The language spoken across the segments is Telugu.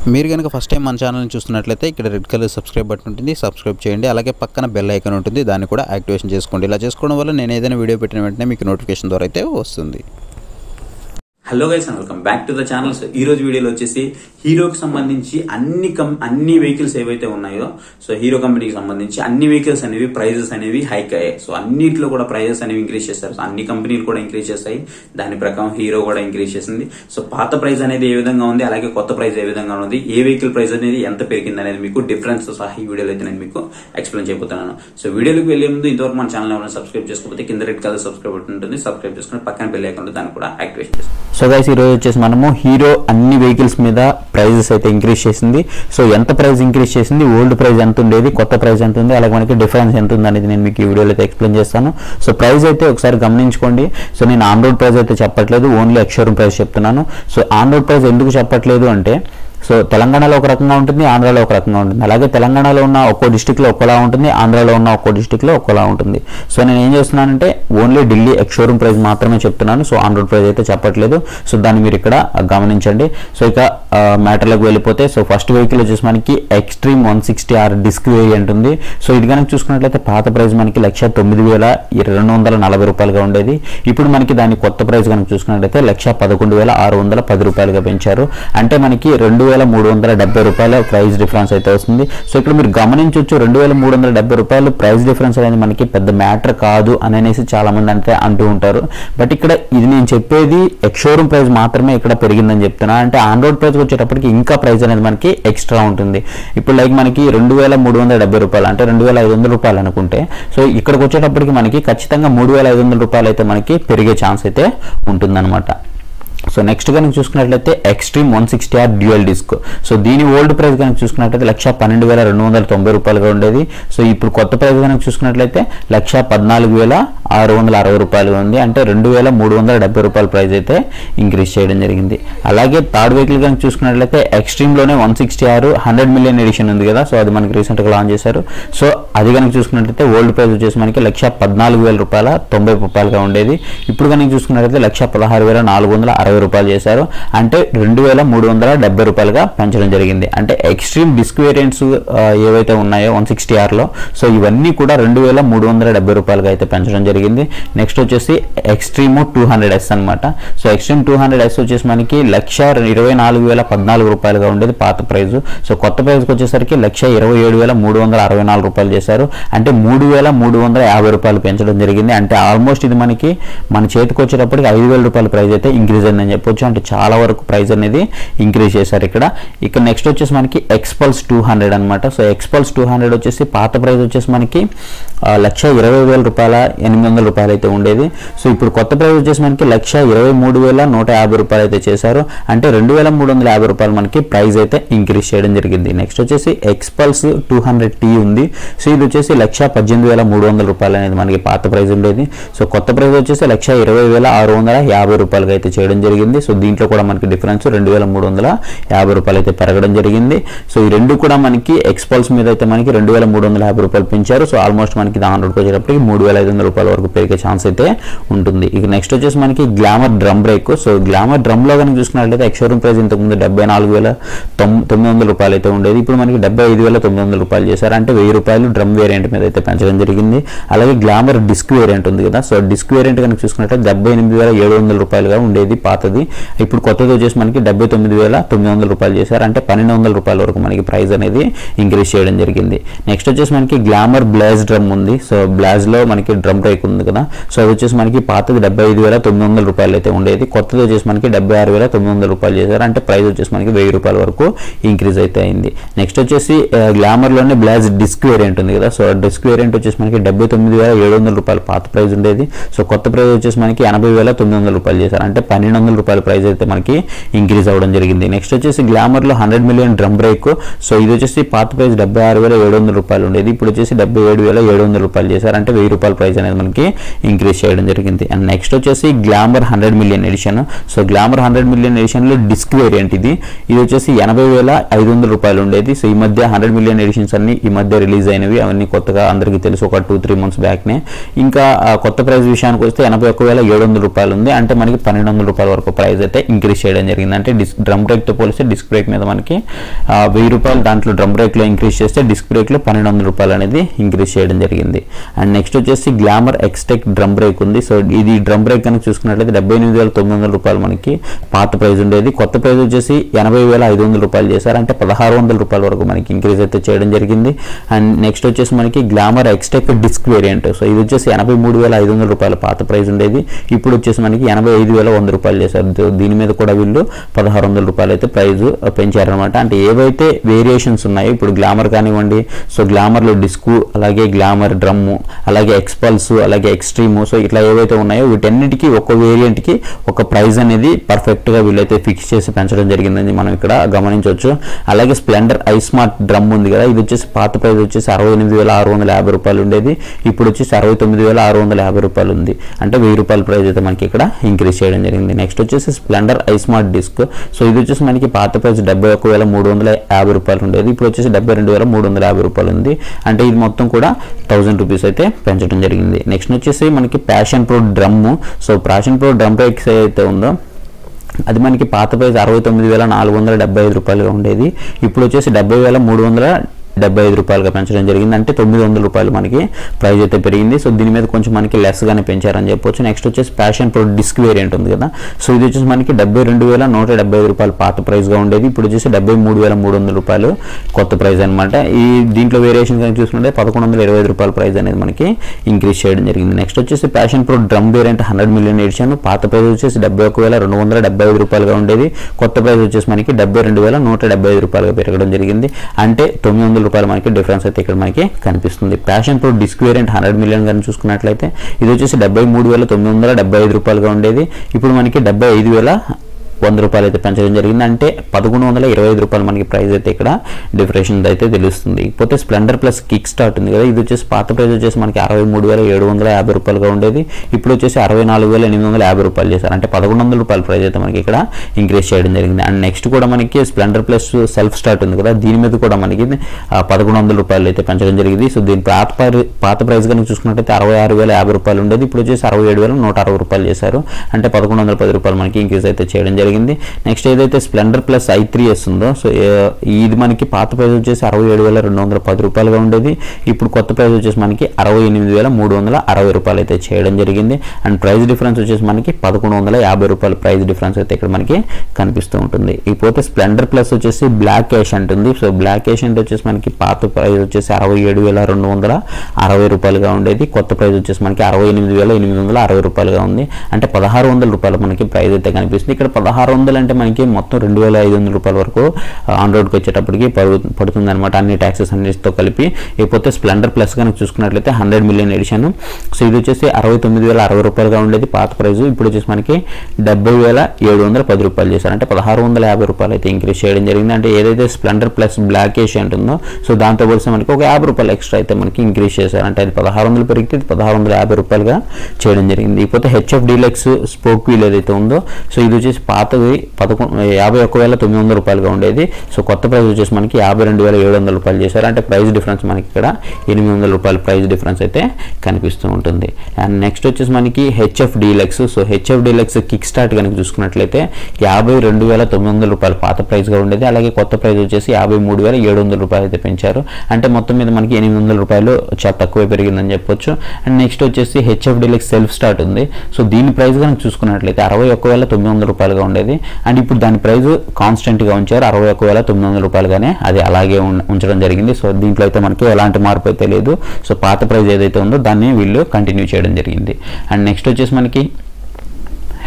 మీరు కనుక ఫస్ట్ టైం మన ఛానల్ని చూస్తున్నట్లయితే ఇక్కడ రెడ్ కలర్ సబ్స్క్రైబ్ బటన్ ఉంటుంది సబ్స్క్రైబ్ చేయండి అలాగే పక్కన బెల్ ఐకాన్ ఉంటుంది దాన్ని కూడా యాక్టివేషన్ చేసుకోండి ఇలా చేసుకోవడం వల్ల నేను ఏదైనా వీడియో పెట్టిన వెంటనే మీకు నోటిఫికేషన్ ద్వారా అయితే వస్తుంది hello guys and welcome back to the channel so ఈ రోజు వీడియోలో వచ్చేసి హీరోకి సంబంధించి అన్ని కం అన్ని వెహికల్స్ ఏవైతే ఉన్నాయో సో హీరో కంపెనీకి సంబంధించి అన్ని వెహికల్స్ అనేవి ప్రైజెస్ అనేవి హైక్ అయ్యాయి సో అన్నిట్లో కూడా ప్రైజెస్ అనేవి ఇంక్రీజ్ చేస్తారు సో అన్ని కంపెనీలు కూడా ఇంక్రీజ్ చేస్తాయి దాని ప్రకారం హీరో కూడా ఇంక్రీజ్ చేసింది సో పాత ప్రైస్ అనేది ఏ విధంగా ఉంది అలాగే కొత్త ప్రైస్ ఏ విధంగా ఉంది ఏ వెహికల్ ప్రైస్ అనేది ఎంత పెరిగింది అనేది మీకు డిఫరెన్స్ సహా ఈ వీడియోలో అయితే నేను మీకు ఎక్స్ప్లెయిన్ చేయబోతున్నాను సో వీడియోలోకి వెళ్లే ముందు ఇంతవరకు మన ఛానల్ ఎవరైనా సబ్స్క్రైబ్ చేసుకోకపోతే కింద రెడ్ కలర్ సబ్స్క్రైబ్ బటన్ ఉంటుంది సబ్స్క్రైబ్ చేసుకుని పక్కన బెల్ ఐకాన్ ఉంటుంది దాన్ని కూడా యాక్టివేషన్ చేసుకోండి సో గైస్ ఈరోజు వచ్చేసి మనము హీరో అన్ని వెహికల్స్ మీద ప్రైజెస్ అయితే ఇంక్రీజ్ చేసింది సో ఎంత ప్రైస్ ఇంక్రీజ్ చేసింది ఓల్డ్ ప్రైస్ ఎంత ఉండేది కొత్త ప్రైస్ ఎంత ఉంది అలాగే మనకి డిఫరెన్స్ ఎంత ఉంది అనేది నేను మీకు ఈ వీడియోలో అయితే ఎక్స్ప్లెయిన్ చేస్తాను సో ప్రైస్ అయితే ఒకసారి గమనించుకోండి సో నేను ఆన్ రోడ్ ప్రైస్ అయితే చెప్పట్లేదు ఓన్లీ ఎక్స్షోరూమ్ ప్రైస్ చెప్తున్నాను సో ఆన్ రోడ్ ప్రైస్ ఎందుకు చెప్పట్లేదు అంటే సో తెలంగాణలో ఒక రకంగా ఉంటుంది ఆంధ్రాలో ఒక రకంగా ఉంటుంది అలాగే తెలంగాణలో ఉన్న ఒక్కో డిస్టిక్లో ఒక్కోలా ఉంటుంది ఆంధ్రాలో ఉన్న ఒక్కో డిస్టిక్లో ఒక్కోలా ఉంటుంది సో నేను ఏం చేస్తున్నానంటే only Delhi ex showroom price మాత్రమే చెప్తున్నాను సో ఆన్ రోడ్ ప్రైస్ అయితే చెప్పట్లేదు సో దాన్ని మీరు ఇక్కడ గమనించండి సో ఇక మ్యాటర్లోకి వెళ్ళిపోతే సో ఫస్ట్ వెహికల్ వచ్చేసి మనకి Xtreme one sixty R disc variant ఉంది సో ఇది కనుక చూసుకున్నట్లయితే పాత ప్రైస్ మనకి లక్ష తొమ్మిది వేల రెండు వందల నలభై రూపాయలుగా ఉండేది ఇప్పుడు మనకి దాని కొత్త ప్రైస్ కనుక చూసుకున్నట్లయితే లక్ష పదకొండు వేల ఆరు వందల పది రూపాయలుగా పెంచారు అంటే మనకి రెండు వేల మూడు వందల డెబ్బై రూపాయల ప్రైస్ డిఫరెన్స్ అయితే వస్తుంది సో ఇక్కడ మీరు గమనించవచ్చు రెండు వేల మూడు వందల డెబ్బై రూపాయలు ప్రైస్ డిఫరెన్స్ అనేది మనకి పెద్ద మ్యాటర్ కాదు అని అనేసి చాలా మంది అంటే అంటూ ఉంటారు బట్ ఇక్కడ ఇది నేను చెప్పేది ఎక్స్షోరూమ్ ప్రైస్ మాత్రమే ఇక్కడ పెరిగిందని చెప్తున్నా అంటే ఆన్ రోడ్ ప్రైస్ వచ్చేటప్పటికి ఇంకా ప్రైస్ అనేది మనకి ఎక్స్ట్రా ఉంటుంది ఇప్పుడు లైక్ మనకి రెండు వేల మూడు వందల డెబ్బై రూపాయలు అంటే రెండు వేల ఐదు వందల రూపాయలు అనుకుంటే సో ఇక్కడికి వచ్చేటప్పటికి మనకి ఖచ్చితంగా మూడు వేల ఐదు వందల రూపాయలు అయితే మనకి పెరిగే ఛాన్స్ అయితే ఉంటుందన్నమాట సో నెక్స్ట్ కనుక చూసుకున్నట్లయితే Xtreme one sixty R dual disc so దీని ఓల్డ్ ప్రైస్ కనుక చూసుకున్నట్లయితే లక్ష పన్నెండు వేల రెండు వందల తొంభై రూపాయలుగా ఉండేది సో ఇప్పుడు కొత్త ప్రైస్ కనుక చూసుకున్నట్లయితే లక్ష పద్నాలుగు వేల ఆరు వందల అరవై రూపాయలుగా ఉంది అంటే రెండు వేల మూడు వందల డెబ్బై రూపాయల ప్రైస్ అయితే ఇంక్రీజ్ చేయడం జరిగింది అలాగే థర్డ్ వెహికల్ కనుక చూసుకున్నట్లయితే ఎక్స్ట్రీమ్లోనే one sixty R hundred million edition ఉంది కదా సో అది మనకి రీసెంట్గా లాంచ్ చేశారు సో అది కనుక చూసుకున్నట్లయితే ఓల్డ్ ప్రైస్ వచ్చేసి మనకి లక్ష పద్నాలుగు వేల రూపాయల తొంభై రూపాయలుగా ఉండేది ఇప్పుడు కనుక చూసుకున్నట్లయితే లక్ష పదహారు వేల నాలుగు వందల అరవై రూపాయలు చేశారు అంటే రెండు వేల మూడు వందల డెబ్బై రూపాయలుగా పెంచడం జరిగింది అంటే ఎక్స్ట్రీమ్ డిస్క్ వేరియంట్స్ ఏవైతే ఉన్నాయో వన్ సిక్స్టీ ఆర్లో సో ఇవన్నీ కూడా రెండు వేల మూడు వందల డెబ్బై రూపాయలుగా అయితే పెంచడం జరిగింది నెక్స్ట్ వచ్చేసి ఎక్స్ట్రీమ్ టూ హండ్రెడ్ ఎస్ అనమాట so Xtreme two hundred S వచ్చేసి మనకి లక్ష ఇరవై నాలుగు వేల పద్నాలుగు రూపాయలుగా ఉండేది పాత ప్రైస్ సో కొత్త ప్రైస్కి వచ్చేసరికి లక్ష ఇరవై ఏడు వేల మూడు వందల అరవై నాలుగు రూపాయలు చేశారు అంటే మూడు వేల మూడు వందల యాభై రూపాయలు పెంచడం జరిగింది అంటే ఆల్మోస్ట్ ఇది మనకి మన చేతికి వచ్చేటప్పటికి ఐదు వేల రూపాయల ప్రైస్ అయితే ఇంక్రీజ్ అయిందని చెప్పొచ్చు అంటే చాలా వరకు ప్రైస్ అనేది ఇంక్రీజ్ చేశారు ఇక్కడ ఇక్కడ నెక్స్ట్ వచ్చేసి మనకి ఎక్స్పల్స్ టూ హండ్రెడ్ అనమాట సో ఎక్స్పల్స్ టూ హండ్రెడ్ వచ్చేసి పాత ప్రైస్ వచ్చేసి మనకి ఆ, లక్ష ఇరవై వేల రూపాయల ఎనిమిది వందల రూపాయలు అయితే ఉండేది సో ఇప్పుడు కొత్త ప్రైస్ వచ్చేసి మనకి లక్ష ఇరవై మూడు వేల నూట యాభై రూపాయలు అయితే చేశారు అంటే రెండు వేల మూడు వందల యాభై రూపాయలు మనకి ప్రైస్ అయితే ఇంక్రీజ్ చేయడం జరిగింది నెక్స్ట్ వచ్చేసి ఎక్స్పల్స్ టూ హండ్రెడ్ టీ ఉంది సో ఇది వచ్చేసి లక్ష పద్దెనిమిది వేల మూడు వందల రూపాయలు అనేది మనకి పాత ప్రైస్ ఉండేది సో కొత్త ప్రైస్ వచ్చేసి లక్ష ఇరవై వేల ఆరు వందల యాభై రూపాయలుగా అయితే చేయడం జరిగింది సో దీంట్లో కూడా మనకి డిఫరెన్స్ రెండు వేల మూడు వందల యాభై రూపాయలు అయితే పెరగడం జరిగింది సో ఈ రెండు కూడా మనకి ఎక్స్పల్స్ మీద అయితే మనకి రెండు వేల మూడు వందల యాభై రూపాయలు పెంచారు సో ఆల్మోస్ట్ మనకి దాని రోడ్కి వచ్చేటప్పటికి మూడు వేల ఐదు వందల రూపాయల వరకు పెరిగే ఛాన్స్ అయితే ఉంటుంది ఇక నెక్స్ట్ వచ్చేసి మనకి Glamour drum brake so Glamour drum లో కనుక చూసుకున్నట్లయితే ఎక్స్షోరూమ్ ప్రైస్ ఇంతకుముందు డెబ్బై నాలుగు వేల తొమ్- తొమ్మిది వందల రూపాయలు అయితే ఉండేది ఇప్పుడు మనకి డెబ్బై ఐదు వేల తొమ్మిది వందల రూపాయలు చేశారు అంటే వెయ్యి రూపాయలు డ్రమ్ వేరియంట్ మీద అయితే పెంచడం జరిగింది అలాగే గ్లామర్ డిస్క్ వేరియంట్ ఉంది కదా సో డిస్క్ వేరియంట్ కనుక చూసుకున్నట్లయితే డెబ్బై ఎనిమిది వేల ఏడు వందల రూపాయలుగా ఉండేది పాతది ఇప్పుడు కొత్తది వచ్చేసి మనకి డెబ్బై తొమ్మిది వేల తొమ్మిది వందల రూపాయలు చేశారు అంటే పన్నెండు వందల రూపాయల వరకు మనకి ప్రైస్ అనేది ఇంక్రీజ్ చేయడం జరిగింది నెక్స్ట్ వచ్చేసి మనకి గ్లామర్ బ్లాజ్ డ్రమ్ ఉంది సో బ్లాజ్ లో మనకి డ్రమ్ బ్రేక్ ఉంది కదా సో అది వచ్చేసి మనకి పాతది డెబ్బై ఐదు వేల తొమ్మిది వందల రూపాయలు అయితే ఉండేది కొత్తది వచ్చేసి మనకి డెబ్బై ఆరు వేల తొమ్మిది వందల రూపాయలు చేశారు అంటే ప్రైస్ వచ్చేసి మనకి వెయ్యి రూపాయల వరకు ఇంక్రీజ్ అయితే అయింది నెక్స్ట్ వచ్చేసి గ్లామర్ లోనే బ్లాజ్ డిస్క్ వేరియంట్ ఉంది కదా సో డిస్క్ వేరియంట్ వచ్చేసి మనకి డెబ్బై తొమ్మిది వేల ఏడు వందల రూపాయలు పాత ప్రైస్ ఉండేది సో కొత్త ప్రైస్ వచ్చేసి మనకి ఎనభై వేల తొమ్మిది వందల రూపాయలు చేశారు అంటే పన్నెండు వందల రూపాయల ప్రైస్ అయితే మనకి ఇంక్రీజ్ అవ్వడం జరిగింది నెక్స్ట్ వచ్చేసి గ్లామర్ లో hundred million drum brake so ఇది వచ్చేసి పాత ప్రైస్ డెబ్బై ఆరు వేల ఏడు వందల రూపాయలు ఉండేది ఇప్పుడు వచ్చేసి డెబ్బై ఏడు వేల ఏడు వందల రూపాయలు చేశారు అంటే వెయ్యి రూపాయల ప్రైస్ అనేది మనకి ఇంక్రీజ్ చేయడం జరిగింది అండ్ నెక్స్ట్ వచ్చేసి Glamour hundred million edition so Glamour hundred million ఎడిషన్లో డిస్క్ వేరియంట్ ఇది ఇది వచ్చేసి ఎనభై వేల ఐదు వందల రూపాయలు ఉండేది సో ఈ మధ్య హండ్రెడ్ మిలియన్ ఎడిషన్స్ అన్ని ఈ మధ్య రిలీజ్ అయినవి అవన్నీ కొత్తగా అందరికీ తెలుసు ఒక టూ త్రీ మంత్స్ బ్యాక్నే ఇంకా ఆ కొత్త ప్రైస్ విషయానికి వస్తే ఎనభై ఒక్క వేల ఏడు వందల రూపాయలు ఉంది అంటే మనకి పన్నెండు వందల రూపాయల వరకు ప్రైస్ అయితే ఇంక్రీజ్ చేయడం జరిగింది అంటే డిస్క్ డ్రమ్ బ్రేక్తో పోలిస్తే డిస్క్ బ్రేక్ మీద మనకి ఆ, వెయ్యి రూపాయలు దాంట్లో డ్రమ్ బ్రేక్లో ఇంక్రీజ్ చేస్తే డిస్క్ బ్రేక్లో పన్నెండు వందల రూపాయలు అనేది ఇంక్రీజ్ చేయడం జరిగింది అండ్ నెక్స్ట్ వచ్చేసి గ్లామర్ ఎక్స్టెక్ డ్రమ్ బ్రేక్ ఉంది సో ఇది డ్రమ్ బ్రేక్ కనుక చూసుకున్నట్లయితే డెబ్బై ఎనిమిది వేల తొమ్మిది వందల రూపాయలు మనకి పాత ప్రైస్ ఉండేది కొత్త ప్రైస్ వచ్చేసి ఎనభై వేల ఐదు వందల రూపాయలు చేశారు అంటే పదహారు వందల రూపాయల వరకు మనకి ఇంక్రీజ్ అయితే చేయడం జరిగింది అండ్ నెక్స్ట్ వచ్చేసి మనకి Glamour Xtec disc variant so ఇది వచ్చేసి ఎనభై మూడు వేల ఐదు వందల రూపాయల పాత ప్రైస్ ఉండేది ఇప్పుడు వచ్చేసి మనకి ఎనభై ఐదు వేల వంద రూపాయలు చేశారు దో- దీని మీద కూడా వీళ్ళు పదహారు వందల రూపాయలు అయితే ప్రైస్ పెంచారనమాట అంటే ఏవైతే వేరియేషన్స్ ఉన్నాయో ఇప్పుడు గ్లామర్ కానివ్వండి సో గ్లామర్లో డిస్కు అలాగే గ్లామర్ డ్రమ్ము అలాగే ఎక్స్పల్స్ అలాగే ఎక్స్ట్రీము సో ఇట్లా ఏవైతే ఉన్నాయో వీటన్నిటికీ ఒక వేరియంట్కి ఒక ప్రైస్ అనేది పర్ఫెక్ట్గా వీళ్ళైతే ఫిక్స్ చేసి పెంచడం జరిగిందని మనం ఇక్కడ గమనించవచ్చు అలాగే స్ప్లెండర్ ఐ స్మార్ట్ డ్రమ్ ఉంది కదా ఇది వచ్చేసి పాత ప్రైస్ వచ్చేసి అరవై ఎనిమిది వేల ఆరు వందల యాభై రూపాయలు ఉండేది ఇప్పుడు వచ్చేసి అరవై తొమ్మిది వేల ఆరు వందల యాభై రూపాయలు ఉంది అంటే వెయ్యి రూపాయల ప్రైస్ అయితే మనకి ఇక్కడ ఇంక్రీజ్ చేయడం జరిగింది నెక్స్ట్ వచ్చేసి Splendor I smart disc so ఇది వచ్చేసి మనకి పాత ప్రైస్ డెబ్బై ఒక వేల మూడు వందల యాభై రూపాయలు ఉండేది ఇప్పుడు వచ్చేసి డెబ్బై రెండు వేల మూడు వందల యాభై రూపాయలు ఉంది అంటే ఇది మొత్తం కూడా థౌసండ్ రూపీస్ అయితే పెంచడం జరిగింది నెక్స్ట్ వచ్చేసి మనకి Passion Pro drum so Passion Pro drum brakes అయితే ఉందో అది మనకి పాత ప్రైస్ అరవై తొమ్మిది వేల నాలుగు వందల డెబ్బై ఐదు రూపాయలుగా ఉండేది ఇప్పుడు వచ్చేసి డెబ్బై వేల మూడు వందల డెబ్బై ఐదు రూపాయలుగా పెంచడం జరిగింది అంటే తొమ్మిది వందల రూపాయలు మనకి ప్రైస్ అయితే పెరిగింది సో దీని మీద కొంచెం మనకి లెస్గానే పెంచారని చెప్పొచ్చు నెక్స్ట్ వచ్చేసి ప్యాషన్ ప్రో డిస్క్ వేరియంట్ ఉంది కదా సో ఇది వచ్చేసి మనకి డెబ్బై రెండు వేల నూట డెబ్బై ఐదు రూపాయలు పాత ప్రైస్గా ఉండేది ఇప్పుడు వచ్చేసి డెబ్బై మూడు వేల మూడు వందల రూపాయలు కొత్త ప్రైస్ అనమాట ఈ దీంట్లో వేరియేషన్ కనుక చూసుకుంటే పదకొండు వందల ఇరవై ఐదు రూపాయల ప్రైస్ అనేది మనకి ఇంక్రీజ్ చేయడం జరిగింది నెక్స్ట్ వచ్చేసి Passion Pro drum variant hundred million edition పాత ప్రైస్ వచ్చేసి డెబ్బై ఒక వేల రెండు వందల డెబ్బై ఐదు రూపాయలుగా ఉండేది కొత్త ప్రైస్ వచ్చేసి మనకి డెబ్బై రెండు వేల నూట డెబ్బై ఐదు రూపాయలుగా పెరగడం జరిగింది అంటే తొమ్మిది వందల రూపాయలు మనకి డిఫరెన్స్ అయితే ఇక్కడ మనకి కనిపిస్తుంది Passion Pro disc variant hundred million కానీ చూసుకున్నట్లయితే ఇది వచ్చేసి డెబ్బై మూడు వేల తొమ్మిది వందల డెబ్బై ఐదు రూపాయలుగా ఉండేది ఇప్పుడు మనకి డెబ్బై ఐదు వేల వంద రూపాయలు అయితే పెంచడం జరిగింది అంటే పదకొండు వందల ఇరవై ఐదు రూపాయలు మనకి ప్రైస్ అయితే ఇక్కడ డిఫరెషన్ అయితే తెలుస్తుంది ఇకపోతే స్ప్లెండర్ ప్లస్ కిక్ స్టార్ట్ ఉంది కదా ఇది వచ్చేసి పాత ప్రైస్ వచ్చేసి మనకి అరవై మూడు వేల ఏడు వందల యాభై రూపాయలుగా ఉండేది ఇప్పుడు వచ్చేసి అరవై నాలుగు వేల ఎనిమిది వందల యాభై రూపాయలు చేశారు అంటే పదకొండు వందల రూపాయల ప్రైస్ అయితే మనకి ఇక్కడ ఇంక్రీజ్ చేయడం జరిగింది అండ్ నెక్స్ట్ కూడా మనకి స్ప్లెండర్ ప్లస్ సెల్ఫ్ స్టార్ట్ ఉంది కదా దీని మీద కూడా మనకి ఆ, పదకొండు వందల రూపాయలు అయితే పెంచడం జరిగింది సో దీని పాత ప్ర- పాత ప్రైస్ కనుక చూసుకున్నట్టయితే అరవై ఆరు వేల యాభై రూపాయలు ఉండేది ఇప్పుడు వచ్చేసి అరవై ఏడు వేల నూట అరవై రూపాయలు చేశారు అంటే పదకొండు వందల పది రూపాయలు మనకి ఇంక్రీజ్ అయితే చేయడం జరిగింది నెక్స్ట్ ఏదైతే Splendor plus I three S ఉందో సో ఏ- ఇది మనకి పాత ప్రైస్ వచ్చేసి అరవై ఏడు వేల రెండు వందల పది రూపాయలుగా ఉండేది ఇప్పుడు కొత్త ప్రైస్ వచ్చేసి మనకి అరవై ఎనిమిది వేల మూడు వందల అరవై రూపాయలు అయితే చేయడం జరిగింది అండ్ ప్రైస్ డిఫరెన్స్ వచ్చేసి మనకి పదకొండు వందల యాభై రూపాయల ప్రైస్ డిఫరెన్స్ అయితే ఇక్కడ మనకి కనిపిస్తూ ఉంటుంది ఇకపోతే స్ప్లెండర్ ప్లస్ వచ్చేసి బ్లాక్ క్యాష్ అంటుంది సో బ్లాక్ క్యాష్ అంటే వచ్చేసి మనకి పాత ప్రైస్ వచ్చేసి అరవై ఏడు వేల రెండు వందల అరవై రూపాయలుగా ఉండేది కొత్త ప్రైస్ వచ్చేసి మనకి అరవై ఎనిమిది వేల ఎనిమిది వందల అరవై రూపాయలుగా ఉంది అంటే పదహారు వందల రూపాయలు మనకి ప్రైస్ అయితే కనిపిస్తుంది ఇక్కడ పదహారు వందలు అంటే మనకి మొత్తం రెండు వేల ఐదు వందల రూపాయల వరకు ఆన్ రోడ్కి వచ్చేటప్పటికి పడు- పడుతుంది అనమాట అన్ని ట్యాక్సెస్ అన్నిటితో కలిపి ఇకపోతే స్ప్లెండర్ ప్లస్ కనుక చూసుకున్నట్లయితే హండ్రెడ్ మిలియన్ ఎడిషన్ సో ఇది వచ్చేసి అరవై తొమ్మిది వేల అరవై రూపాయలుగా ఉండేది పాత ప్రైస్ ఇప్పుడు వచ్చేసి మనకి డెబ్బై వేల ఏడు వందల పది రూపాయలు చేశారు అంటే పదహారు వందల యాభై రూపాయలు అయితే ఇంక్రీజ్ చేయడం జరిగింది అంటే ఏదైతే స్ప్లెండర్ ప్లస్ బ్లాక్ ఏషియన్ ఉందో సో దాంతో పోలిస్తే మనకి ఒక యాభై రూపాయలు ఎక్స్ట్రా అయితే మనకి ఇంక్రీజ్ చేశారు అంటే అది పదహారు వందలు పెరిగితే ఇది పదహారు వందల యాభై రూపాయలుగా చేయడం జరిగింది ఇకపోతే హెచ్ఎఫ్ డీలక్స్ స్పోక్ వీల్ ఏదైతే ఉందో సో ఇది వచ్చేసి పాతది పదకొండు యాభై ఒక్క వేల తొమ్మిది వందల రూపాయలుగా ఉండేది సో కొత్త ప్రైస్ వచ్చేసి మనకి యాభై రెండు వేల ఏడు వందల రూపాయలు చేశారు అంటే ప్రైస్ డిఫరెన్స్ మనకి ఇక్కడ ఎనిమిది వందల రూపాయల ప్రైస్ డిఫరెన్స్ అయితే కనిపిస్తూ ఉంటుంది అండ్ నెక్స్ట్ వచ్చేసి మనకి HF Deluxe so HF Deluxe kick start కనుక చూసుకున్నట్లయితే యాభై రెండు వేల తొమ్మిది వందల రూపాయలు పాత ప్రైస్గా ఉండేది అలాగే కొత్త ప్రైస్ వచ్చేసి యాభై మూడు వేల ఏడు వందల రూపాయలు అయితే పెంచారు అంటే మొత్తం మీద మనకి ఎనిమిది వందల రూపాయలు చాలా తక్కువే పెరిగిందని చెప్పొచ్చు అండ్ నెక్స్ట్ వచ్చేసి హెచ్ఎఫ్ డీలక్స్ సెల్ఫ్ స్టార్ట్ ఉంది సో దీని ప్రైస్ కనుక చూసుకున్నట్లయితే అరవై ఒక్క వేల తొమ్మిది వందల రూపాయలుగా ఉండేది అండ్ ఇప్పుడు దాని ప్రైస్ కాన్స్టెంట్గా ఉంచారు అరవై ఒక్క వేల తొమ్మిది వందల రూపాయలుగానే అది అలాగే ఉం- ఉంచడం జరిగింది సో దీంట్లో అయితే మనకి ఎలాంటి మార్పు అయితే లేదు సో పాత ప్రైస్ ఏదైతే ఉందో దాన్ని వీళ్ళు కంటిన్యూ చేయడం జరిగింది అండ్ నెక్స్ట్ వచ్చేసి మనకి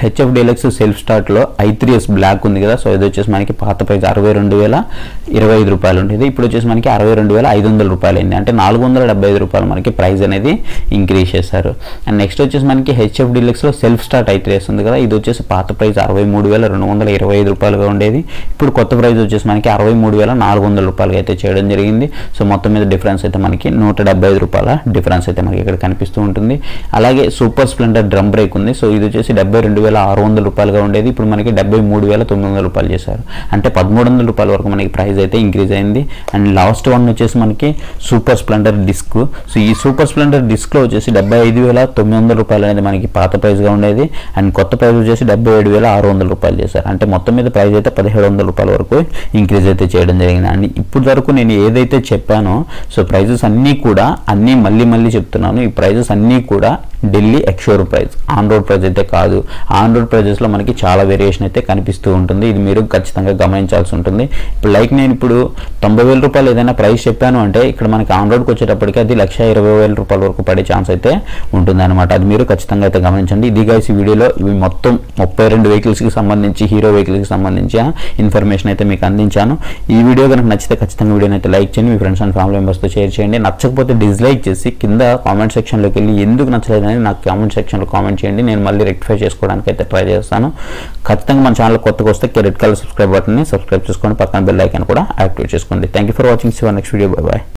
హెచ్ఎఫ్ డీలక్స్ సెల్ఫ్ స్టార్ట్లో ఐ త్రీ ఎస్ బ్లాక్ ఉంది కదా సో ఇది వచ్చేసి మనకి పాత ప్రైస్ అరవై రెండు వేల ఇరవై ఐదు రూపాయలు ఉండేది ఇప్పుడు వచ్చేసి మనకి అరవై రెండు వేల ఐదు వందల రూపాయలు అయింది అంటే నాలుగు వందల డెబ్బై ఐదు రూపాయలు మనకి ప్రైస్ అనేది ఇంక్రీజ్ చేశారు అండ్ నెక్స్ట్ వచ్చేసి మనకి హెచ్ఎఫ్ డీలక్స్లో self start I three S ఉంది కదా ఇది వచ్చేసి పాత ప్రైస్ అరవై మూడు వేల రెండు వందల ఇరవై ఐదు రూపాయలుగా ఉండేది ఇప్పుడు కొత్త ప్రైస్ వచ్చేసి మనకి అరవై మూడు వేల నాలుగు వందల రూపాయలుగా అయితే చేయడం జరిగింది సో మొత్తం మీద డిఫరెన్స్ అయితే మనకి నూట డెబ్బై ఐదు రూపాయల డిఫరెన్స్ అయితే మనకి ఇక్కడ కనిపిస్తూ ఉంటుంది అలాగే సూపర్ స్ప్లెండర్ డ్రమ్ బ్రేక్ ఉంది సో ఇది వచ్చేసి డెబ్బై రెండు వేల ఆరు వందల రూపాయలుగా ఉండేది ఇప్పుడు మనకి డెబ్బై మూడు వేల తొమ్మిది వందల రూపాయలు చేశారు అంటే పదమూడు వందల రూపాయల వరకు మనకి ప్రైస్ అయితే ఇంక్రీజ్ అయింది అండ్ లాస్ట్ వన్ వచ్చేసి మనకి సూపర్ స్ప్లెండర్ డిస్క్ సో ఈ సూపర్ స్ప్లెండర్ డిస్క్లో వచ్చేసి డెబ్బై ఐదు వేల తొమ్మిది వందల రూపాయలు అనేది మనకి పాత ప్రైస్గా ఉండేది అండ్ కొత్త ప్రైస్ వచ్చేసి డెబ్బై ఏడు వేల ఆరు వందల రూపాయలు చేశారు అంటే మొత్తం మీద ప్రైస్ అయితే పదిహేడు వందల రూపాయల వరకు ఇంక్రీజ్ అయితే చేయడం జరిగింది అండ్ ఇప్పుడు వరకు నేను ఏదైతే చెప్పానో సో ప్రైజెస్ అన్నీ కూడా అన్నీ మళ్ళీ మళ్ళీ చెప్తున్నాను ఈ ప్రైజెస్ అన్నీ కూడా Delhi ex showroom price on road price అయితే కాదు ఆన్ రోడ్ ప్రైజెస్లో మనకి చాలా వేరియేషన్ అయితే కనిపిస్తూ ఉంటుంది ఇది మీరు ఖచ్చితంగా గమనించాల్సి ఉంటుంది ఇప్పుడు లైక్ నేను ఇప్పుడు తొంభై వేల రూపాయలు ఏదైనా ప్రైస్ చెప్పాను అంటే ఇక్కడ మనకి ఆన్ రోడ్కి వచ్చేటప్పటికి అది లక్ష ఇరవై వేల రూపాయల వరకు పడే ఛాన్స్ అయితే ఉంటుంది అనమాట అది మీరు ఖచ్చితంగా అయితే గమనించండి ఇది గైస్ ఈ వీడియోలో ఇవి మొత్తం ముప్పై రెండు వెహికల్స్కి సంబంధించి హీరో వెహికల్స్కి సంబంధించి ఇన్ఫర్మేషన్ అయితే మీకు అందించాను ఈ వీడియో కనుక నచ్చితే ఖచ్చితంగా వీడియోని అయితే లైక్ చేయండి మీ ఫ్రెండ్స్ అండ్ ఫ్యామిలీ మెంబర్స్తో షేర్ చేయండి నచ్చకపోతే డిస్లైక్ చేసి కింద కామెంట్ సెక్షన్లోకి వెళ్ళి ఎందుకు నచ్చలేదని నాకు కామెంట్ సెక్షన్లో కామెంట్ చేయండి నేను మళ్ళీ రెక్టిఫై చేసుకోవడానికి అయితే ట్రై చేస్తాను ఖచ్చితంగా మన ఛానల్ కొత్తగా వస్తే రెడ్ కలర్ సబ్స్క్రైబ్ బటన్ని సబ్స్క్రైబ్ చేసుకోండి పక్కన బెల్ ఐకాన్ కూడా యాక్టివేట్ చేసుకోండి థ్యాంక్ యూ ఫర్ వాచింగ్ సివర్ నెక్స్ట్ వీడియో బై బాయ్